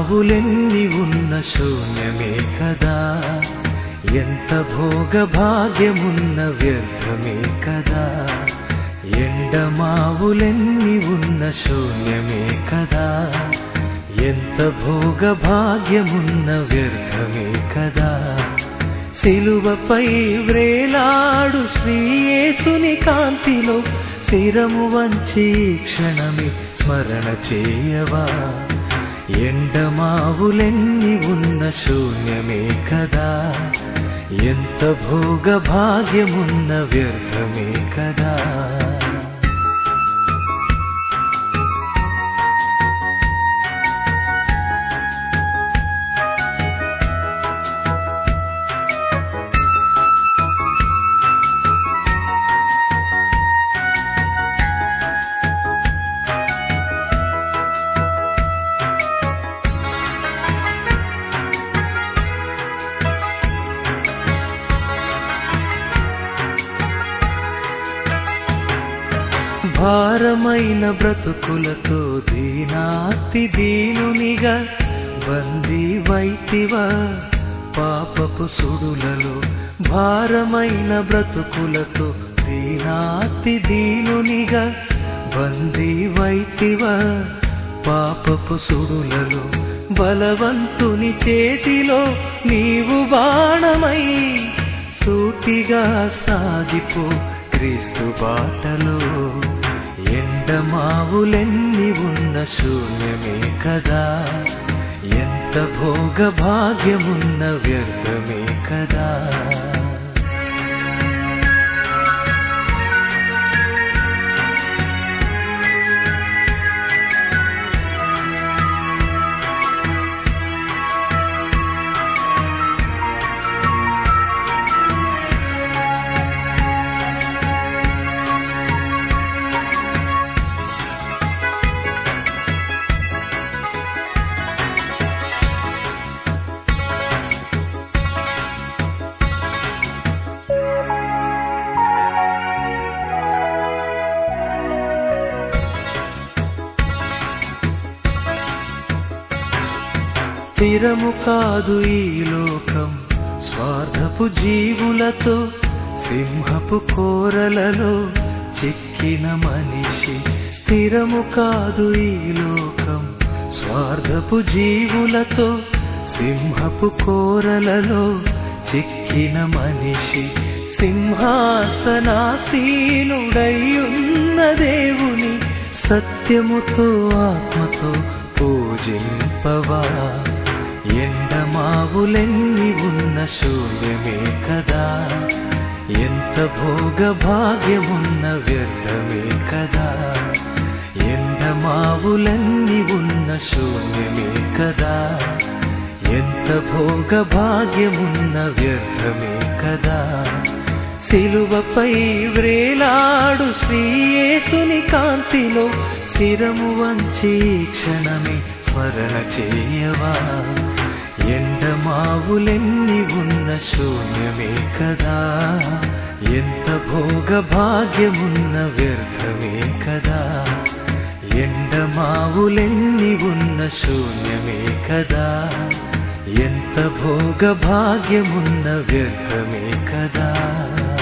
ఎండమావులెన్ని ఉన్న శూన్యమే కదా ఎంత భోగ భాగ్యమున్న వ్యర్థమే కదా ఎండమావులెన్ని ఉన్న శూన్యమే కదా ఎంత భోగ భాగ్యమున్న వ్యర్థమే కదా సిలువపై వ్రేలాడు శ్రీయేసుని కాంతిలో శిరము వంచి క్షణమే స్మరణ చేయవా ఎండమావులెన్ని ఉన్న శూన్యమే కదా ఎంత భోగ భాగ్యమున్న వ్యర్థమే కదా భారమైన బ్రతుకులతో దీనాతి దీనునిగా బందీ వైతివా పాపపు సుడులలో భారమైన బ్రతుకులతో దీనాతి దీనునిగా బందీ వైతివా పాపపు సుడులలో బలవంతుని చేతిలో నీవు బాణమై సూటిగా సాగిపో క్రీస్తు బాటలో ఎండమావులెన్ని ఉన్న శూన్యమే కదా ఎంత భోగ భాగ్యమున్న వ్యర్థమే కదా స్థిరము కాదు ఈ లోకం స్వార్థపు జీవులతో సింహపు కోరలలో చిక్కిన మనిషి స్థిరము కాదు ఈ లోకం స్వార్థపు జీవులతో సింహపు కోరలలో చిక్కిన మనిషి సింహాసనాసీనుడయ్యున్న దేవుని సత్యముతో ఆత్మతో పూజింపవా ఎండమావులెన్ని ఉన్న శూన్యమే కదా ఎంత భోగ భాగ్యమున్న వ్యర్థమే కదా ఎండమావులన్నీ ఉన్న శూన్యమే కదా ఎంత భోగ భాగ్యమున్న వ్యర్థమే కదా సిలువపై వ్రేలాడు శ్రీయేసుని కాంతిలో శిరము వంచి క్షణమే స్మరణ చేయవా ఎండమావులెన్ని ఉన్న శూన్యమే కదా ఎంత భోగ భాగ్యమున్న వ్యర్థమే కదా ఎండమావులెన్ని ఉన్న శూన్యమే కదా ఎంత భోగ భాగ్యమున్న వ్యర్థమే కదా